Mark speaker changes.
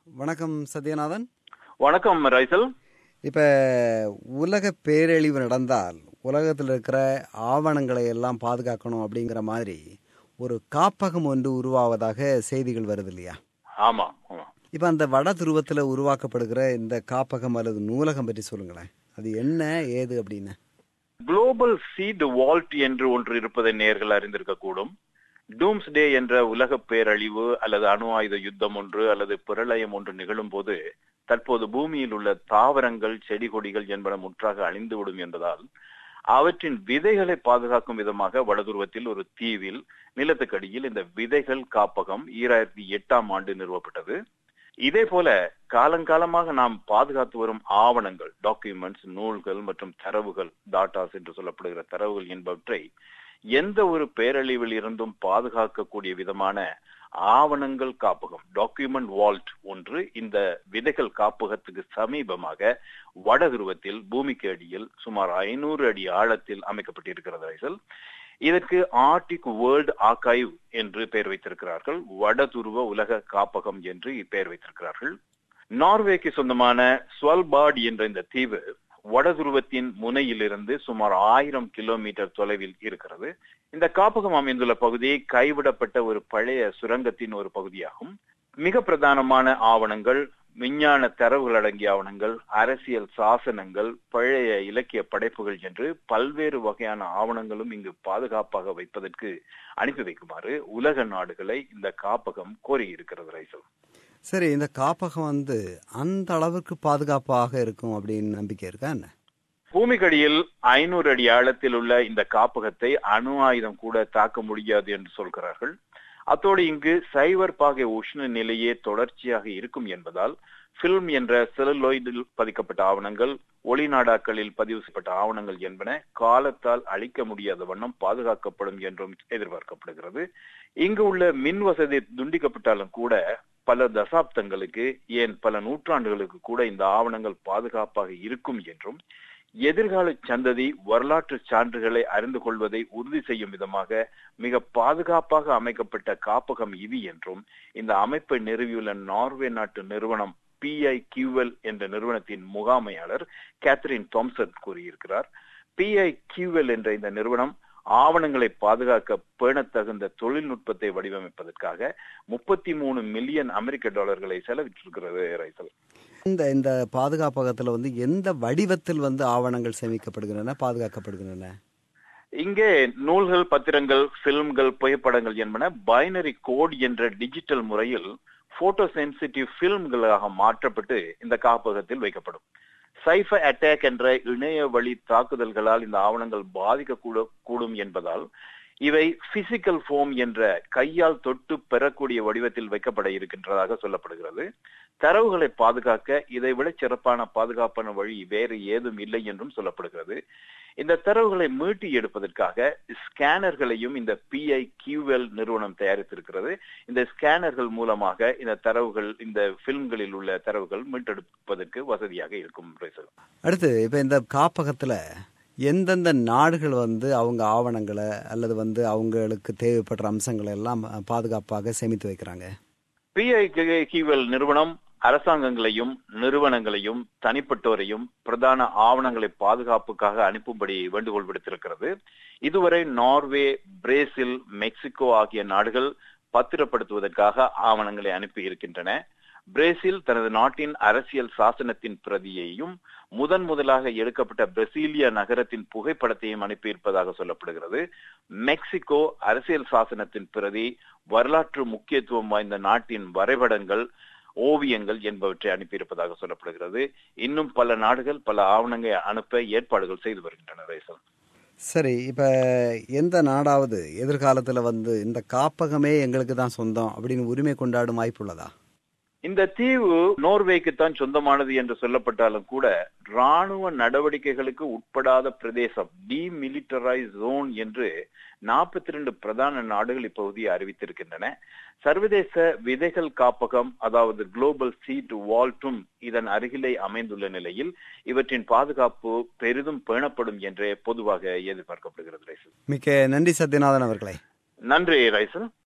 Speaker 1: வணக்கம் சத்யநாதன்
Speaker 2: வணக்கம் ரைசல்
Speaker 1: இப்ப உலக பேரழிவு நடந்தால் உலகத்தில் இருக்கிற ஆவணங்களை எல்லாம் பாதுகாக்கணும் அப்படிங்கிற மாதிரி ஒரு காப்பகம் ஒன்று உருவாவதாக செய்திகள் வருது இல்லையா
Speaker 2: ஆமா ஆமா
Speaker 1: இப்ப அந்த வட துருவத்தில் உருவாக்கப்படுகிற இந்த காப்பகம் அல்லது நூலகம் பற்றி சொல்லுங்களேன் அது என்ன ஏது அப்படின்னு
Speaker 2: குளோபல் சீட் வால்ட் என்று ஒன்று இருப்பதை நேர்கள் அறிந்திருக்க கூடும் டூம்ஸ் டே என்ற உலக பேரழிவு அல்லது அணு ஆயுத யுத்தம் ஒன்று அல்லது பிரளயம் ஒன்று நிகழும் போது தற்போது பூமியில் உள்ள தாவரங்கள் செடி கொடிகள் என்பன முற்றாக அழிந்துவிடும் என்பதால் அவற்றின் விதைகளை பாதுகாக்கும் விதமாக வடதுருவத்தில் ஒரு தீவில் நிலத்துக்கடியில் இந்த விதைகள் காப்பகம் ஈராயிரத்தி எட்டாம் ஆண்டு நிறுவப்பட்டது இதே போல காலங்காலமாக நாம் பாதுகாத்து வரும் ஆவணங்கள் டாக்குமெண்ட்ஸ் நூல்கள் மற்றும் தரவுகள் டாட்டாஸ் என்று சொல்லப்படுகிற தரவுகள் என்பவற்றை எந்த ஒரு பேரழிவில் இருந்தும் பாதுகாக்கக்கூடிய விதமான ஆவணங்கள் காப்பகம் டாக்குமெண்ட் வால்ட் ஒன்று இந்த விதைகள் காப்பகத்துக்கு சமீபமாக வடதுருவத்தில் பூமிக்கு அடியில் சுமார் ஐநூறு அடி ஆழத்தில் அமைக்கப்பட்டிருக்கிறது ரைசல் இதற்கு ஆர்டிக் வேர்ல்ட் ஆர்கைவ் என்று பெயர் வைத்திருக்கிறார்கள் வடதுருவ உலக காப்பகம் என்று பெயர் வைத்திருக்கிறார்கள் நார்வேக்கு சொந்தமான ஸ்வல்பார்ட் என்ற இந்த தீவு வடதுருவத்தின் முனையிலிருந்து சுமார் ஆயிரம் கிலோமீட்டர் தொலைவில் இருக்கிறது இந்த காப்பகம் அமைந்துள்ள பகுதி கைவிடப்பட்ட ஒரு பழைய சுரங்கத்தின் ஒரு பகுதியாகும் மிக பிரதானமான ஆவணங்கள் விஞ்ஞான தரவுகள் அடங்கிய ஆவணங்கள் அரசியல் சாசனங்கள் பழைய இலக்கிய படைப்புகள் என்று பல்வேறு வகையான ஆவணங்களும் இங்கு பாதுகாப்பாக வைப்பதற்கு அனுப்பி வைக்குமாறு உலக நாடுகளை இந்த காப்பகம் கோரியிருக்கிறது ரைசல்
Speaker 1: சரி இந்த காப்பகம் வந்து அந்த அளவுக்கு பாதுகாப்பாக இருக்கும் அப்படின்னு நம்பிக்கை இருக்கா என்ன
Speaker 2: பூமிக்கடியில் ஐநூறு அடி ஆழத்தில் உள்ள இந்த காப்பகத்தை அணு ஆயுதம் கூட தாக்க முடியாது என்று சொல்கிறார்கள் அத்தோடு இங்கு சைவர் பாகை உஷ்ண நிலையே தொடர்ச்சியாக இருக்கும் என்பதால் பிலிம் என்ற செலுலோய்டில் பதிக்கப்பட்ட ஆவணங்கள் ஒளிநாடாக்களில் பதிவு செய்யப்பட்ட ஆவணங்கள் என்பன காலத்தால் அழிக்க முடியாத வண்ணம் பாதுகாக்கப்படும் என்றும் எதிர்பார்க்கப்படுகிறது இங்கு உள்ள மின் வசதி துண்டிக்கப்பட்டாலும் கூட பல தசாப்தங்களுக்கு ஏன் பல நூற்றாண்டுகளுக்கு கூட இந்த ஆவணங்கள் பாதுகாப்பாக இருக்கும் என்றும் எதிர்கால சந்ததி வரலாற்று சான்றுகளை அறிந்து கொள்வதை உறுதி செய்யும் விதமாக மிக பாதுகாப்பாக அமைக்கப்பட்ட காப்பகம் இது என்றும் இந்த அமைப்பை நிறுவியுள்ள நார்வே நாட்டு நிறுவனம் பிஐ கியூஎல் என்ற நிறுவனத்தின் முகாமையாளர் கேத்ரின் தாம்சன் கூறியிருக்கிறார் பிஐ கியூஎல் என்ற இந்த நிறுவனம் ஆவணங்களை பாதுகாக்க பேணத்தகுந்த தொழில்நுட்பத்தை வடிவமைப்பதற்காக முப்பத்தி மூணு மில்லியன் அமெரிக்க டாலர்களை செலவிட்டிருக்கிறது ரைசல்
Speaker 1: இந்த இந்த பாதுகாப்பகத்தில் வந்து எந்த வடிவத்தில் வந்து ஆவணங்கள் சேமிக்கப்படுகின்றன பாதுகாக்கப்படுகின்றன
Speaker 2: இங்கே நூல்கள் பத்திரங்கள் பிலிம்கள் புகைப்படங்கள் என்பன பைனரி கோட் என்ற டிஜிட்டல் முறையில் போட்டோ சென்சிட்டிவ் பிலிம்களாக மாற்றப்பட்டு இந்த காப்பகத்தில் வைக்கப்படும் சைஃபர் அட்டாக் என்ற இணைய வழி தாக்குதல்களால் இந்த ஆவணங்கள் பாதிக்க கூடும் என்பதால் இவை பிசிக்கல் ஃபோம் என்ற கையால் தொட்டு பெறக்கூடிய வடிவத்தில் வைக்கப்பட இருக்கின்றதாக சொல்லப்படுகிறது தரவுகளை பாதுகாக்க இதை விட சிறப்பான பாதுகாப்பான வழி வேறு ஏதும் இல்லை என்றும் சொல்லப்படுகிறது இந்த தரவுகளை மீட்டி எடுப்பதற்காக ஸ்கேனர்களையும் இந்த பிஐ கியூஎல் நிறுவனம் தயாரித்திருக்கிறது இந்த ஸ்கேனர்கள் மூலமாக இந்த தரவுகள் இந்த பிலிம்களில் உள்ள தரவுகள் மீட்டெடுப்பதற்கு வசதியாக இருக்கும்
Speaker 1: அடுத்து இப்ப இந்த காப்பகத்துல எந்தெந்த நாடுகள் வந்து அவங்க ஆவணங்களை அல்லது வந்து அவங்களுக்கு தேவைப்படுற அம்சங்களை எல்லாம் பாதுகாப்பாக சேமித்து வைக்கிறாங்க
Speaker 2: பிஐ கியூஎல் நிறுவனம் அரசாங்கங்களையும் நிறுவனங்களையும் தனிப்பட்டோரையும் பிரதான ஆவணங்களை பாதுகாப்புக்காக அனுப்பும்படி வேண்டுகோள் விடுத்திருக்கிறது இதுவரை நார்வே பிரேசில் மெக்சிகோ ஆகிய நாடுகள் பத்திரப்படுத்துவதற்காக ஆவணங்களை அனுப்பி இருக்கின்றன பிரேசில் தனது நாட்டின் அரசியல் சாசனத்தின் பிரதியையும் முதன் முதலாக எடுக்கப்பட்ட பிரசீலிய நகரத்தின் புகைப்படத்தையும் அனுப்பியிருப்பதாக சொல்லப்படுகிறது மெக்சிகோ அரசியல் சாசனத்தின் பிரதி வரலாற்று முக்கியத்துவம் வாய்ந்த நாட்டின் வரைபடங்கள் ஓவியங்கள் என்பவற்றை அனுப்பியிருப்பதாக சொல்லப்படுகிறது இன்னும் பல நாடுகள் பல ஆவணங்களை அனுப்ப ஏற்பாடுகள் செய்து வருகின்றன ரேசல்
Speaker 1: சரி இப்ப எந்த நாடாவது எதிர்காலத்துல வந்து இந்த காப்பகமே எங்களுக்கு தான் சொந்தம் அப்படின்னு உரிமை கொண்டாடும் வாய்ப்பு உள்ளதா
Speaker 2: இந்த தீவு நோர்வேக்கு தான் சொந்தமானது என்று சொல்லப்பட்டாலும் கூட ராணுவ நடவடிக்கைகளுக்கு உட்படாத பிரதேசம் டிமிலிட்டரைஸ் ஜோன் என்று நாற்பத்தி ரெண்டு பிரதான நாடுகள் இப்பகுதியை அறிவித்திருக்கின்றன சர்வதேச விதைகள் காப்பகம் அதாவது குளோபல் சீட் வால்ட்டும் இதன் அருகிலே அமைந்துள்ள நிலையில் இவற்றின் பாதுகாப்பு பெரிதும் பேணப்படும் என்றே பொதுவாக எதிர்பார்க்கப்படுகிறது ரைசல்
Speaker 1: மிக்க நன்றி சத்யநாதன் அவர்களே
Speaker 2: நன்றி ரைசல்